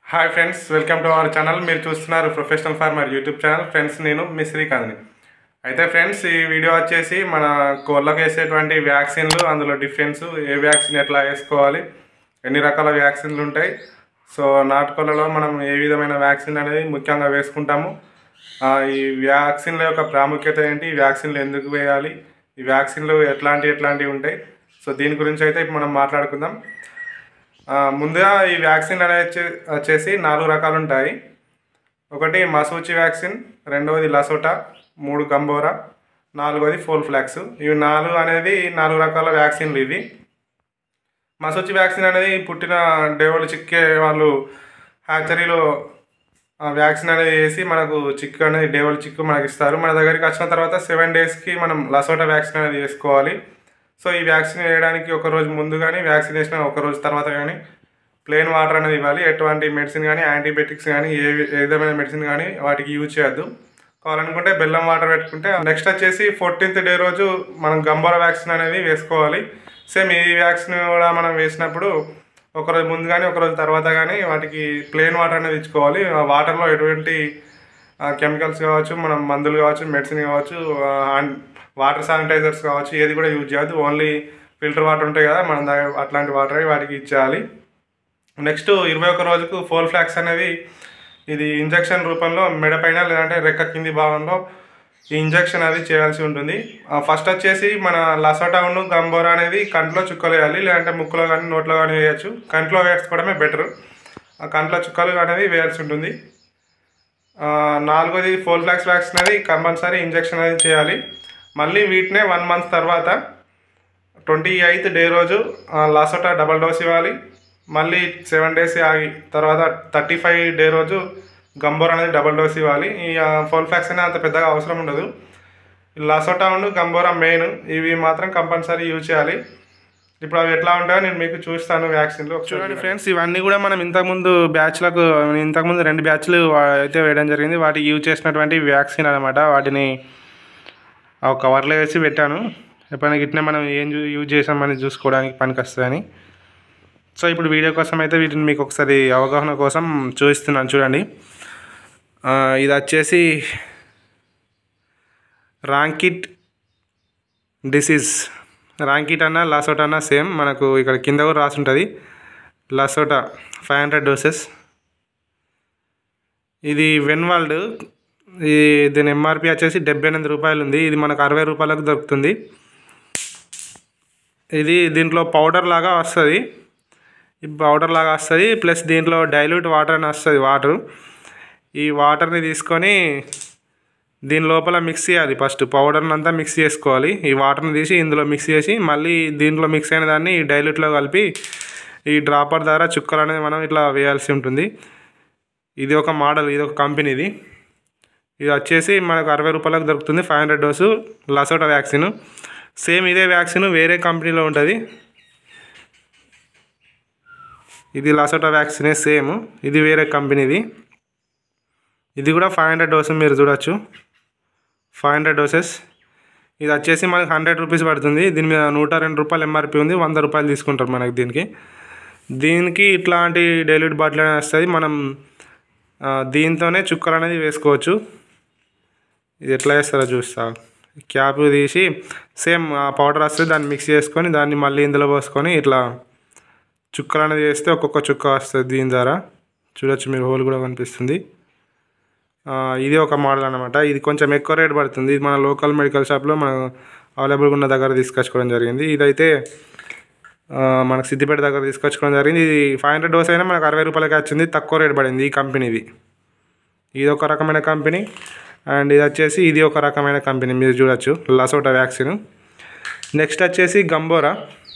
hi friends welcome to our channel మీరు చూస్తున్నారు professional farmer YouTube channel friends నేను మీ శ్రీకాంత్ని అయితే ఫ్రెండ్స్ ఈ వీడియో వచ్చేసి మన కోళ్ళకు వేసేటువంటి వ్యాక్సిన్లు అందులో డిఫరెన్స్ ఏ వ్యాక్సిన్ ఎట్లా వేసుకోవాలి ఎన్ని రకాల వ్యాక్సిన్లు ఉంటాయి సో నాటుకోళ్ళలో మనం ఏ విధమైన వ్యాక్సిన్ అనేది ముఖ్యంగా వేసుకుంటాము ఆ, ఈ వ్యాక్సిన్ల యొక్క ప్రాముఖ్యత ఏంటి ఈ వ్యాక్సిన్లు ఎందుకు వేయాలి ఈ వ్యాక్సిన్లు ఎట్లాంటి ఎట్లాంటివి ఉంటాయి సో దీని గురించి అయితే ఇప్పుడు మనం మాట్లాడుకుందాం ఆ, ముందుగా ఈ వ్యాక్సిన్ అనేది వచ్చే- వచ్చేసి నాలుగు రకాలు ఉంటాయి ఒకటి మసూచి వ్యాక్సిన్ రెండవది లసోటా మూడు గంబోరా నాలుగవది ఫోల్ ఫ్లాక్స్ ఇవి నాలుగు అనేది నాలుగు రకాల వ్యాక్సిన్లు ఇవి మసూచి వ్యాక్సిన్ అనేది పుట్టిన డేవలు చిక్కే వాళ్ళు హ్యాచరీలో ఆ వ్యాక్సిన్ అనేది వేసి మనకు చిక్కు అనేది డేవల్ చిక్కు మనకి ఇస్తారు మన దగ్గరికి వచ్చిన తర్వాత సెవెన్ డేస్కి మనం లసోటా వ్యాక్సిన్ అనేది వేసుకోవాలి సో ఈ వ్యాక్సిన్ వేయడానికి ఒక రోజు ముందు కానీ వ్యాక్సిన్ వేసిన ఒక రోజు తర్వాత కానీ ప్లెయిన్ వాటర్ అనేది ఇవ్వాలి ఎటువంటి మెడిసిన్ కానీ యాంటీబయాటిక్స్ కానీ ఏ ఏ విధమైన మెడిసిన్ కానీ వాటికి యూజ్ చేయొద్దు కావాలనుకుంటే బెల్లం వాటర్ పెట్టుకుంటే నెక్స్ట్ వచ్చేసి ఫోర్టీన్త్ డే రోజు మనం గంబోరా వ్యాక్సిన్ అనేది వేసుకోవాలి సేమ్ ఈ వ్యాక్సిన్ కూడా మనం వేసినప్పుడు ఒకరోజు ముందు కానీ ఒకరోజు తర్వాత కానీ వాటికి ప్లెయిన్ వాటర్ అనేది ఇచ్చుకోవాలి ఆ వాటర్లో ఎటువంటి కెమికల్స్ కావచ్చు మనం మందులు కావచ్చు మెడిసిన్ కావచ్చు వాటర్ శానిటైజర్స్ కావచ్చు ఏది కూడా యూజ్ చేయొద్దు ఓన్లీ ఫిల్టర్ వాటర్ ఉంటాయి కదా మనం దగ్గర అట్లాంటి వాటర్ వాటికి ఇచ్చేయాలి నెక్స్ట్ ఇరవై ఒక రోజుకు ఫోల్ ఫ్లాక్స్ అనేది ఇది ఇంజెక్షన్ రూపంలో మెడపైన లేదంటే రెక్క కింది భాగంలో ఈ ఇంజెక్షన్ అది చేయాల్సి ఉంటుంది ఫస్ట్ వచ్చేసి మన లసోటాను గంబోరా అనేది కంట్లో చుక్కలు వేయాలి లేదంటే ముక్కులో కానీ నోట్లో కానీ వేయచ్చు కంట్లో వేసుకోవడమే బెటర్ కంట్లో చుక్కలు అనేది వేయాల్సి ఉంటుంది ఆ, నాలుగోది ఫోల్ ఫ్లాక్స్ వ్యాక్సిన్ అనేది కంపల్సరీ ఇంజెక్షన్ అనేది చేయాలి మళ్ళీ వీటినే వన్ మంత్ తర్వాత ట్వంటీ ఎయిత్ డే రోజు ఆ, లాసోటా డబల్ డోస్ ఇవ్వాలి మళ్ళీ సెవెన్ డేస్ ఆగి తర్వాత థర్టీ ఫైవ్ డే రోజు గంబోర్ అనేది డబల్ డోస్ ఇవ్వాలి ఈ ఫోల్ ఫ్లాక్స్ అనేది అంత పెద్దగా అవసరం ఉండదు లాసోటా ఉండు గంబోరా మెయిన్ ఇవి మాత్రం కంపల్సరీ యూజ్ చేయాలి ఇప్పుడు అవి ఎట్లా ఉంటాయో నేను మీకు చూస్తాను వ్యాక్సిన్లు చూడండి ఫ్రెండ్స్ ఇవన్నీ కూడా మనం ఇంతకుముందు బ్యాచ్లకు ఇంతకుముందు రెండు బ్యాచ్లు అయితే వేయడం జరిగింది వాటికి యూజ్ చేసినటువంటి వ్యాక్సిన్ అనమాట వాటిని ఆ కవర్లో వేసి పెట్టాను ఎప్పుడైనా గిట్నే మనం ఏం చూ- యూజ్ చేసామని చూసుకోవడానికి పనికి వస్తుందని సో ఇప్పుడు వీడియో కోసం అయితే వీటిని మీకు ఒకసారి అవగాహన కోసం చూపిస్తున్నాను చూడండి ఆ, ఇది వచ్చేసి రాంకిట్ డిసీజ్ రాంకిట్ అన్న లాసోటా అన్న సేమ్ మనకు ఇక్కడ కింద కూడా రాసి ఉంటుంది లాసోటా ఫైవ్ హండ్రెడ్ డోసెస్ ఇది వెన్వాల్డ్ ఈ దీని ఎంఆర్పి వచ్చేసి డెబ్బై ఎనిమిది రూపాయలు ఉంది ఇది మనకు అరవై రూపాయలకు దొరుకుతుంది ఇది దీంట్లో పౌడర్ లాగా వస్తుంది ఈ పౌడర్ లాగా వస్తుంది ప్లస్ దీంట్లో డైల్యూట్ వాటర్ అని వస్తుంది వాటర్ ఈ వాటర్ని తీసుకొని దీని లోపల మిక్స్ చేయాలి ఫస్ట్ పౌడర్ని అంతా మిక్స్ చేసుకోవాలి ఈ వాటర్ని తీసి ఇందులో మిక్స్ చేసి మళ్ళీ దీంట్లో మిక్స్ అయిన దాన్ని ఈ డైల్యూట్లో కలిపి ఈ డ్రాపర్ ద్వారా చుక్కలు అనేది మనం ఇట్లా వేయాల్సి ఉంటుంది ఇది ఒక మోడల్ ఇది ఒక కంపెనీది ఇది వచ్చేసి మనకు అరవై రూపాయలకు దొరుకుతుంది five hundred dose LaSota vaccine same ఇదే వ్యాక్సిన్ వేరే కంపెనీలో ఉంటుంది ఇది లసోటా వ్యాక్సినే సేమ్ ఇది వేరే కంపెనీది ఇది కూడా ఫైవ్ హండ్రెడ్ డోసు మీరు చూడొచ్చు ఫైవ్ హండ్రెడ్ డోసెస్ ఇది వచ్చేసి మనకి హండ్రెడ్ రూపీస్ పడుతుంది దీని మీద నూట రెండు రూపాయలు ఎంఆర్పి ఉంది వంద రూపాయలు తీసుకుంటారు మనకి దీనికి దీనికి ఇట్లాంటి డైల్యూట్ బాటిల్ అనేది వస్తుంది మనం ఆ, దీంతోనే చుక్కలు అనేది వేసుకోవచ్చు ఇది ఎట్లా వేస్తారో చూస్తా క్యాప్ తీసి సేమ్ ఆ పౌడర్ వస్తుంది దాన్ని మిక్స్ చేసుకొని దాన్ని మళ్ళీ ఇందులో పోసుకొని ఇట్లా చుక్కలు అనేది వేస్తే ఒక్కొక్క చుక్క వస్తుంది దీని ద్వారా చూడొచ్చు మీరు హోల్ కూడా కనిపిస్తుంది ఆ, ఇది ఒక మోడల్ అనమాట ఇది కొంచెం ఎక్కువ రేట్ పడుతుంది ఇది మన లోకల్ మెడికల్ షాప్లో మనం అవైలబుల్గా ఉన్న దగ్గర తీసుకొచ్చుకోవడం జరిగింది ఇదైతే ఆ, మనకు సిద్దిపేట దగ్గర తీసుకొచ్చుకోవడం జరిగింది ఇది ఫైవ్ హండ్రెడ్ డోస్ అయినా మనకు అరవై రూపాయలకి వచ్చింది తక్కువ రేట్ పడింది ఈ కంపెనీది ఇది ఒక రకమైన కంపెనీ అండ్ ఇది వచ్చేసి ఇది ఒక రకమైన కంపెనీ మీరు చూడొచ్చు లసోటా వ్యాక్సిన్ నెక్స్ట్ వచ్చేసి గంబోరా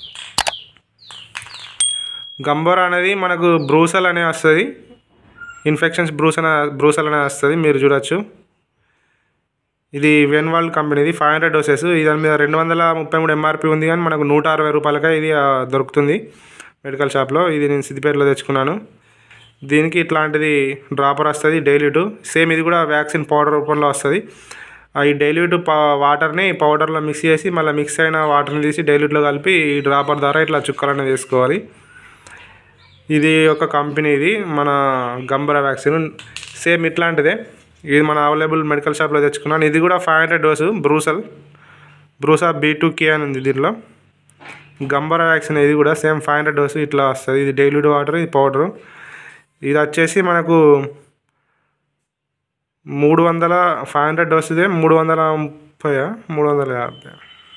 గంబోరా అనేది మనకు బ్రూసల్ అనే వస్తుంది ఇన్ఫెక్షన్స్ బ్రూస్ అనే బ్రూసల్ అనే వస్తుంది మీరు చూడొచ్చు ఇది వెన్వాల్డ్ కంపెనీది ఫైవ్ హండ్రెడ్ డోసెస్ దాని మీద రెండు వందల ముప్పై మూడు ఎంఆర్పి ఉంది కానీ మనకు నూట అరవై రూపాయలకే ఇది ఆ, దొరుకుతుంది మెడికల్ షాప్లో ఇది నేను సిద్దిపేటలో తెచ్చుకున్నాను దీనికి ఇట్లాంటిది డ్రాపర్ వస్తుంది డైల్యూట్ సేమ్ ఇది కూడా వ్యాక్సిన్ పౌడర్ రూపంలో వస్తుంది ఆ ఈ డైల్యూట్ ప వాటర్ని పౌడర్లో మిక్స్ చేసి మళ్ళీ మిక్స్ అయిన వాటర్ని తీసి డైల్యూట్లో కలిపి ఈ డ్రాపర్ ద్వారా ఇట్లా చుక్కలు అనేది వేసుకోవాలి ఇది ఒక కంపెనీ ఇది మన గంబరా వ్యాక్సిన్ సేమ్ ఇట్లాంటిదే ఇది మన అవైలబుల్ మెడికల్ షాప్లో తెచ్చుకున్నాను ఇది కూడా ఫైవ్ హండ్రెడ్ డోసు బ్రూసల్ బ్రూసా బీ టూ కే అని ఉంది దీంట్లో గంబరా వ్యాక్సిన్ ఇది కూడా సేమ్ ఫైవ్ హండ్రెడ్ డోసు ఇట్లా వస్తుంది ఇది డైల్యూట్ వాటర్ ఇది పౌడరు ఇది వచ్చేసి మనకు మూడు వందల ఫైవ్ హండ్రెడ్ డోస్ ఇదే మూడు వందల ముప్పై మూడు వందల యాభై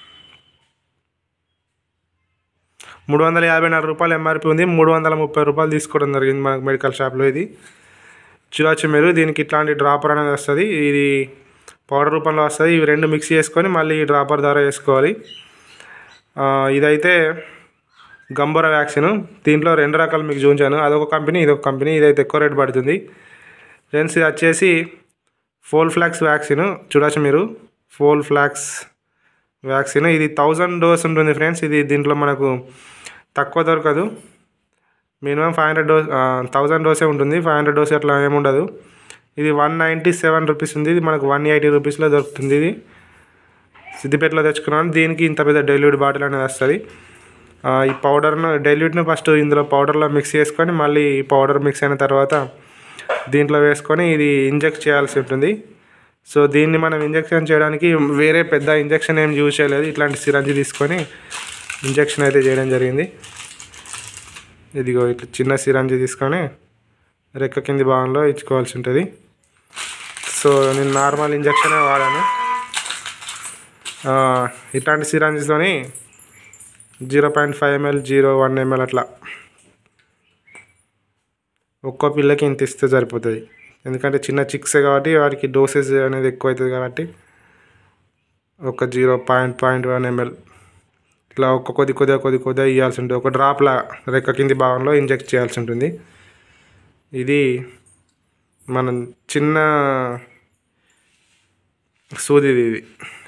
మూడు వందల యాభై నాలుగు రూపాయలు ఎంఆర్పి ఉంది మూడు వందల ముప్పై రూపాయలు తీసుకోవడం జరిగింది మనకు మెడికల్ షాప్లో ఇది చూడొచ్చు మీరు దీనికి ఇట్లాంటి డ్రాపర్ అనేది వస్తుంది ఇది పౌడర్ రూపంలో వస్తుంది ఇవి రెండు మిక్స్ చేసుకొని మళ్ళీ ఈ డ్రాపర్ ద్వారా వేసుకోవాలి ఆ, ఇదైతే గంబోరా వ్యాక్సిన్ దీంట్లో రెండు రకాలు మీకు చూపించాను అదొక కంపెనీ ఇదొక కంపెనీ ఇదైతే ఎక్కువ రేట్ పడుతుంది ఫ్రెండ్స్ ఇది వచ్చేసి ఫోల్ ఫ్లాక్స్ వ్యాక్సిన్ చూడొచ్చు మీరు ఫోల్ ఫ్లాక్స్ వ్యాక్సిన్ ఇది థౌజండ్ డోస్ ఉంటుంది ఫ్రెండ్స్ ఇది దీంట్లో మనకు తక్కువ దొరకదు minimum five hundred dose thousand డోసే ఉంటుంది ఫైవ్ హండ్రెడ్ డోస్ అట్లా ఏముండదు ఇది వన్ నైంటీ సెవెన్ రూపీస్ ఉంది ఇది మనకు వన్ ఎయిటీ రూపీస్లో దొరుకుతుంది ఇది సిద్దిపేటలో తెచ్చుకున్నాను దీనికి ఇంత పెద్ద డైల్యూట్ బాటిల్ అనేది వస్తుంది ఆ, ఈ పౌడర్ను డైల్యూట్ని ఫస్ట్ ఇందులో పౌడర్లో మిక్స్ చేసుకొని మళ్ళీ ఈ పౌడర్ మిక్స్ అయిన తర్వాత దీంట్లో వేసుకొని ఇది ఇంజెక్ట్ చేయాల్సి ఉంటుంది సో దీన్ని మనం ఇంజెక్షన్ చేయడానికి వేరే పెద్ద ఇంజెక్షన్ ఏం యూజ్ చేయలేదు ఇట్లాంటి సిరంజి తీసుకొని ఇంజెక్షన్ అయితే చేయడం జరిగింది ఇదిగో ఇట్లా చిన్న సిరంజి తీసుకొని రెక్క కింది భాగంలో ఇచ్చుకోవాల్సి ఉంటుంది సో నేను నార్మల్ ఇంజెక్షనే వాడాను ఆ, ఇట్లాంటి సిరంజితోని zero point five ML zero one ML అట్లా ఒక్కో పిల్లకి ఇంత ఇస్తే సరిపోతుంది ఎందుకంటే చిన్న చిక్సే కాబట్టి వాటికి డోసేజ్ అనేది ఎక్కువ అవుతుంది కాబట్టి ఒక zero point point one ML ఇట్లా ఒక్క కొద్ది కొద్దిగా కొద్ది కొద్దిగా ఇవ్వాల్సి ఉంటుంది ఒక డ్రాప్లా రెక్క కింది భాగంలో ఇంజెక్ట్ చేయాల్సి ఉంటుంది ఇది మనం చిన్న సూది ఇది ఇది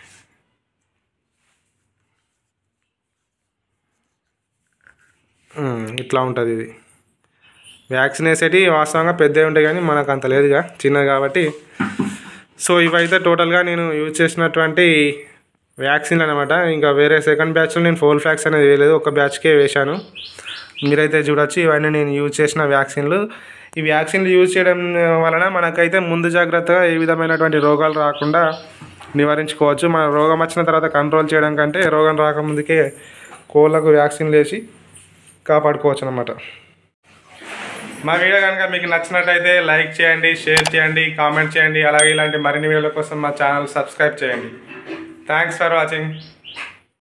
ఉమ్, ఇట్లా ఉంటుంది ఇది వ్యాక్సిన్ వేసేటివి వాస్తవంగా పెద్దవి ఉంటాయి కానీ మనకు అంత లేదుగా చిన్నది కాబట్టి సో ఇవైతే టోటల్గా నేను యూజ్ చేసినటువంటి వ్యాక్సిన్లు అనమాట ఇంకా వేరే సెకండ్ బ్యాచ్లో నేను ఫోల్ ఫ్యాక్స్ అనేది వేయలేదు ఒక బ్యాచ్కే వేశాను మీరైతే చూడొచ్చు ఇవన్నీ నేను యూజ్ చేసిన వ్యాక్సిన్లు ఈ వ్యాక్సిన్లు యూజ్ చేయడం వలన మనకైతే ముందు జాగ్రత్తగా ఏ విధమైనటువంటి రోగాలు రాకుండా నివారించుకోవచ్చు మన రోగం వచ్చిన తర్వాత కంట్రోల్ చేయడం కంటే రోగం రాకముందుకే కోళ్ళకు వ్యాక్సిన్లు వేసి కాపాడుకోవచ్చు అనమాట మా వీడియో కనుక మీకు నచ్చినట్టయితే లైక్ చేయండి షేర్ చేయండి కామెంట్ చేయండి అలాగే ఇలాంటి మరిన్ని వీడియోల కోసం మా ఛానల్ సబ్స్క్రైబ్ చేయండి థ్యాంక్స్ ఫర్ వాచింగ్